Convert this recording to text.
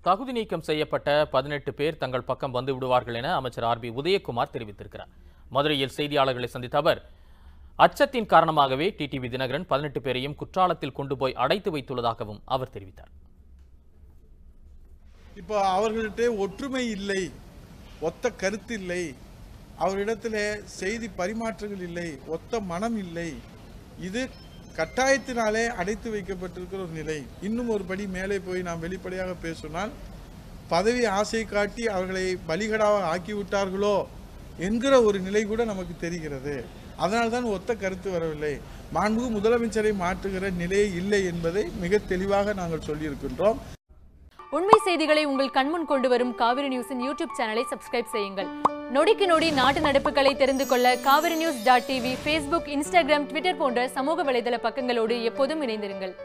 தகுதி நீக்கம் செய்யப்பட்ட பதினெட்டு பேர் தங்கள் பக்கம் வந்து விடுவார்கள் என அமைச்சர் ஆர் பி உதயகுமார் தெரிவித்திருக்கிறார் மதுரையில் செய்தியாளர்களை சந்தித்த அவர் அச்சத்தின் காரணமாகவே டிடிவி தினகரன் பதினெட்டு பேரையும் குற்றாலத்தில் கொண்டு போய் அடைத்து வைத்துள்ளதாகவும் அவர் தெரிவித்தார் இப்போ அவர்கள்ட்ட ஒற்றுமை இல்லை ஒத்த கருத்து இல்லை அவரிடத்துல செய்தி பரிமாற்றங்கள் இல்லை ஒத்த மனம் இல்லை இது கட்டாயத்தினாலே அடைத்து வைக்கப்பட்டிருக்கிற ஒரு நிலை இன்னும் ஒரு படி மேலே போய் நாம் வெளிப்படையாக பேசினால் பதவி ஆசை காட்டி அவர்களை பலிகடாக ஆக்கிவிட்டார்களோ என்கிற ஒரு நிலை கூட நமக்கு தெரிகிறது அதனால்தான் ஒத்த கருத்து வரவில்லை மாண்புகு முதலமைச்சரை மாற்றுகிற நிலையே இல்லை என்பதை மிக தெளிவாக நாங்கள் சொல்லியிருக்கின்றோம் உண்மை செய்திகளை உங்கள் கண்முன் கொண்டு வரும் காவிரி நியூஸின் யூடியூப் சேனலை சப்ஸ்கிரைப் செய்யுங்கள் நொடிக்கு நொடி நாட்டு நடப்புகளை தெரிந்து கொள்ள Kaveri news dot TV Facebook Instagram Twitter போன்ற சமூக வலைதள பக்கங்களோடு எப்போதும் இணைந்திருங்கள்